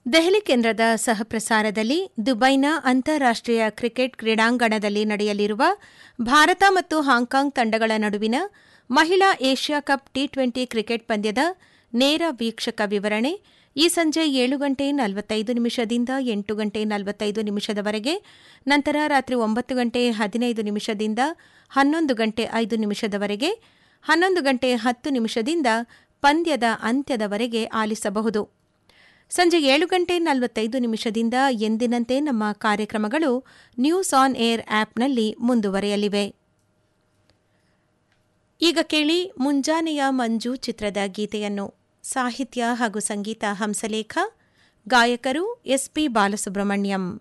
ದೆಹಲಿ ಕೇಂದ್ರದ ಸಹಪ್ರಸಾರದಲ್ಲಿ ದುಬೈನ ಅಂತಾರಾಷ್ಟೀಯ ಕ್ರಿಕೆಟ್ ಕ್ರೀಡಾಂಗಣದಲ್ಲಿ ನಡೆಯಲಿರುವ ಭಾರತ ಮತ್ತು ಹಾಂಕಾಂಗ್ ತಂಡಗಳ ನಡುವಿನ ಮಹಿಳಾ Asia Cup T twenty cricket ಪಂದ್ಯದ ನೇರ ವೀಕ್ಷಕ ವಿವರಣೆ ಈ ಸಂಜೆ ಏಳು ಗಂಟೆ ನಲವತ್ತೈದು ನಿಮಿಷದಿಂದ ಎಂಟು ಗಂಟೆ ನಲವತ್ತೈದು ನಿಮಿಷದವರೆಗೆ ನಂತರ ರಾತ್ರಿ ಒಂಬತ್ತು ಗಂಟೆ ಹದಿನೈದು ನಿಮಿಷದಿಂದ ಹನ್ನೊಂದು ಗಂಟೆ ಐದು ನಿಮಿಷದವರೆಗೆ ಹನ್ನೊಂದು ಗಂಟೆ ಹತ್ತು ನಿಮಿಷದಿಂದ ಪಂದ್ಯದ ಅಂತ್ಯದವರೆಗೆ ಆಲಿಸಬಹುದು ಸಂಜೆ ಏಳು ಗಂಟೆ ನಲವತ್ತೈದು ನಿಮಿಷದಿಂದ ಎಂದಿನಂತೆ ನಮ್ಮ ಕಾರ್ಯಕ್ರಮಗಳು ನ್ಯೂಸ್ ಆನ್ ಏರ್ ಆಪ್ನಲ್ಲಿ ಮುಂದುವರೆಯಲಿವೆ ಈಗ ಕೇಳಿ ಮುಂಜಾನೆಯ ಮಂಜು ಚಿತ್ರದ ಗೀತೆಯನ್ನು ಸಾಹಿತ್ಯ ಹಾಗೂ ಸಂಗೀತ ಹಂಸಲೇಖ ಗಾಯಕರು ಎಸ್ಪಿ ಬಾಲಸುಬ್ರಹ್ಮಣ್ಯಂ